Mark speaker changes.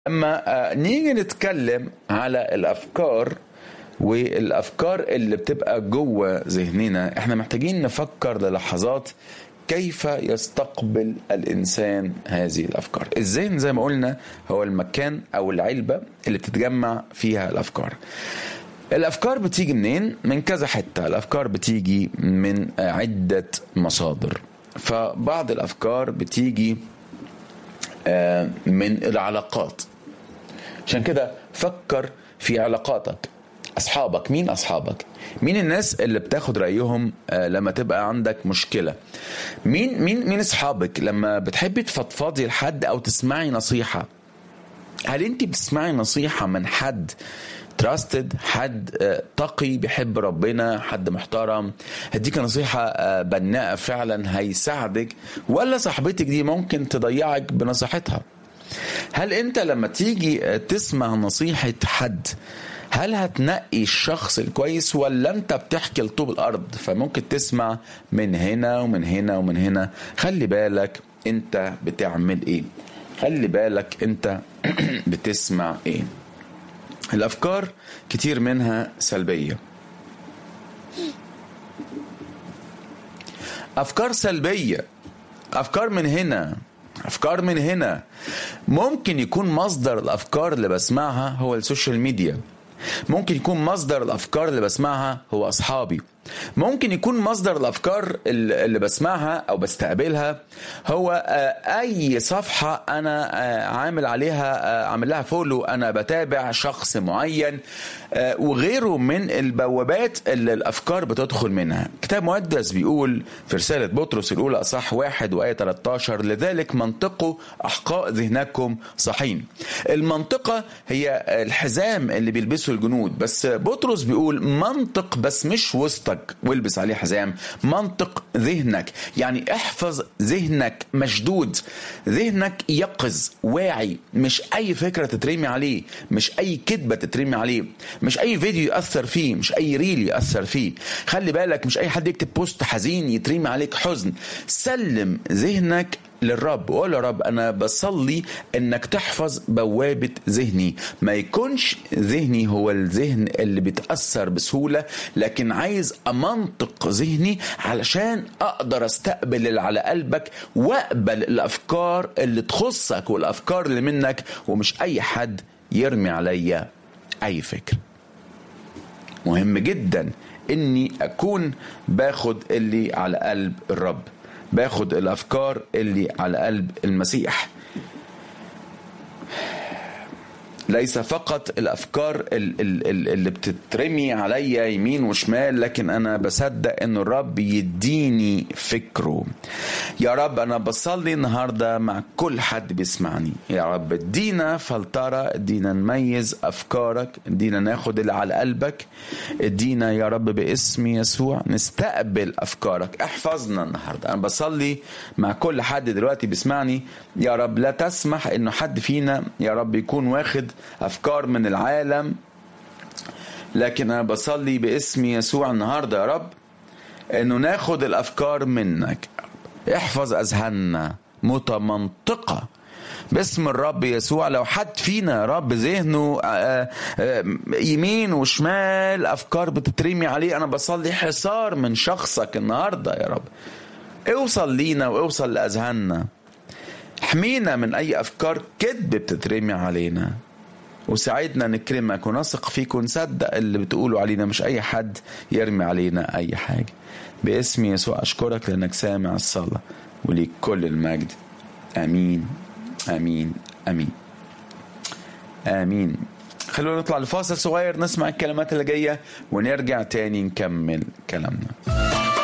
Speaker 1: اما آه، نيجي نتكلم على الافكار والافكار اللي بتبقى جوه ذهننا احنا محتاجين نفكر للحظات كيف يستقبل الانسان هذه الافكار الذهن زي ما قلنا هو المكان او العلبه اللي بتتجمع فيها الافكار الافكار بتيجي منين من كذا حته الافكار بتيجي من آه، عده مصادر فبعض الافكار بتيجي آه، من العلاقات عشان كده فكر في علاقاتك اصحابك مين اصحابك مين الناس اللي بتاخد رايهم آه، لما تبقى عندك مشكله مين مين مين اصحابك لما بتحبي تفضفضي لحد او تسمعي نصيحه هل انت بتسمعي نصيحه من حد تراستد حد آه، تقي بيحب ربنا حد محترم هديك نصيحة آه، بناءة فعلا هيساعدك ولا صاحبتك دي ممكن تضيعك بنصيحتها هل انت لما تيجي آه، تسمع نصيحة حد هل هتنقي الشخص الكويس ولا انت بتحكي لطوب الارض فممكن تسمع من هنا ومن هنا ومن هنا خلي بالك انت بتعمل ايه خلي بالك انت بتسمع ايه الافكار كتير منها سلبيه افكار سلبيه افكار من هنا افكار من هنا ممكن يكون مصدر الافكار اللي بسمعها هو السوشيال ميديا ممكن يكون مصدر الافكار اللي بسمعها هو اصحابي ممكن يكون مصدر الافكار اللي اللي بسمعها او بستقبلها هو آه، اي صفحه انا آه، عامل عليها آه، عامل لها فولو انا بتابع شخص معين آه، وغيره من البوابات اللي الافكار بتدخل منها كتاب مقدس بيقول في رساله بطرس الاولى اصح واحد وايه 13 لذلك منطقوا احقاء ذهنكم صحين المنطقه هي الحزام اللي بيلبسه الجنود بس بطرس بيقول منطق بس مش وسطك والبس عليه حزام منطق ذهنك يعني احفظ ذهنك مشدود ذهنك يقظ واعي مش اي فكره تترمي عليه مش اي كذبه تترمي عليه مش اي فيديو ياثر فيه مش اي ريل ياثر فيه خلي بالك مش اي حد يكتب بوست حزين يترمي عليك حزن سلم ذهنك للرب وقول يا رب انا بصلي انك تحفظ بوابه ذهني ما يكونش ذهني هو الذهن اللي بيتاثر بسهوله لكن عايز امنطق ذهني علشان اقدر استقبل اللي على قلبك واقبل الافكار اللي تخصك والافكار اللي منك ومش اي حد يرمي عليا اي فكر مهم جدا اني اكون باخد اللي على قلب الرب باخد الافكار اللي على قلب المسيح ليس فقط الافكار ال- ال- ال- اللي بتترمي عليا يمين وشمال لكن انا بصدق ان الرب يديني فكره يا رب انا بصلي النهارده مع كل حد بيسمعني يا رب ادينا فلتره ادينا نميز افكارك ادينا ناخد اللي على قلبك ادينا يا رب باسم يسوع نستقبل افكارك احفظنا النهارده انا بصلي مع كل حد دلوقتي بيسمعني يا رب لا تسمح انه حد فينا يا رب يكون واخد افكار من العالم لكن انا بصلي باسم يسوع النهارده يا رب انه ناخد الافكار منك احفظ اذهاننا متمنطقه باسم الرب يسوع لو حد فينا يا رب ذهنه آه، آه، يمين وشمال افكار بتترمي عليه انا بصلي حصار من شخصك النهارده يا رب اوصل لينا واوصل لاذهاننا احمينا من اي افكار كذب بتترمي علينا وساعدنا نكرمك ونثق فيك ونصدق اللي بتقولوا علينا مش اي حد يرمي علينا اي حاجه باسم يسوع اشكرك لانك سامع الصلاه وليك كل المجد امين امين امين امين خلونا نطلع لفاصل صغير نسمع الكلمات اللي جايه ونرجع تاني نكمل كلامنا